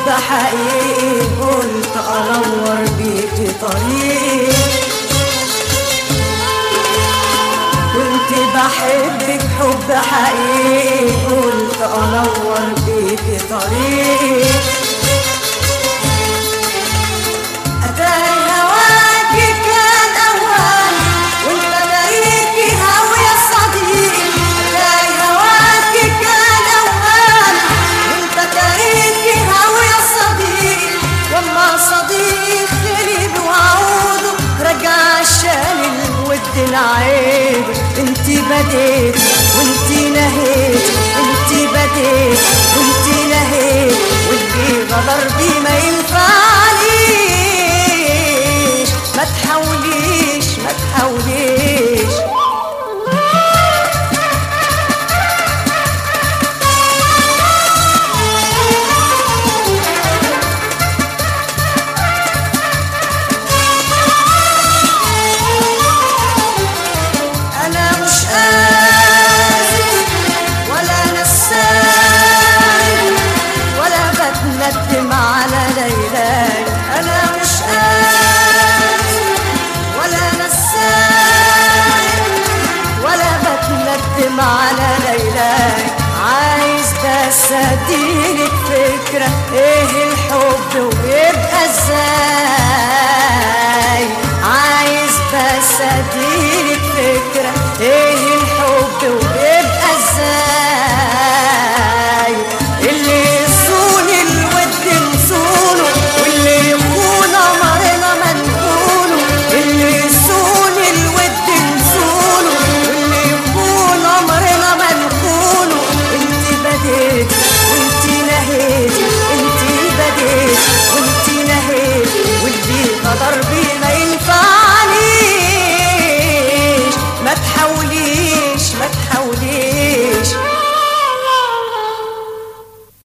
حقيقي قلت انور بيكي طريقي كنت بحبك حب حقيقي قلت انور بيكي طريقي اتاري هواكي كان اوان وانت لاقيكي هاوية صديقي اتاري هواكي كان اوان وانت لاقيكي هاوية صديقي وما صديقي خرب وعوده رجع عشان الود العيب انتي بديت وانتي نهيت انتي بديت وانتي نهيت واللي غدر بي ما ينفعنيش ما تحاوليش ما تحاوليش انا مش قاسي ولا نسان ولا بتندم على ليلاي انا مش قاسي ولا نسان ولا بتندم على ليلاي عايز بس اديلك فكرة ايه الحب ويبقى ازاي عايز بس اديلك فكرة ايه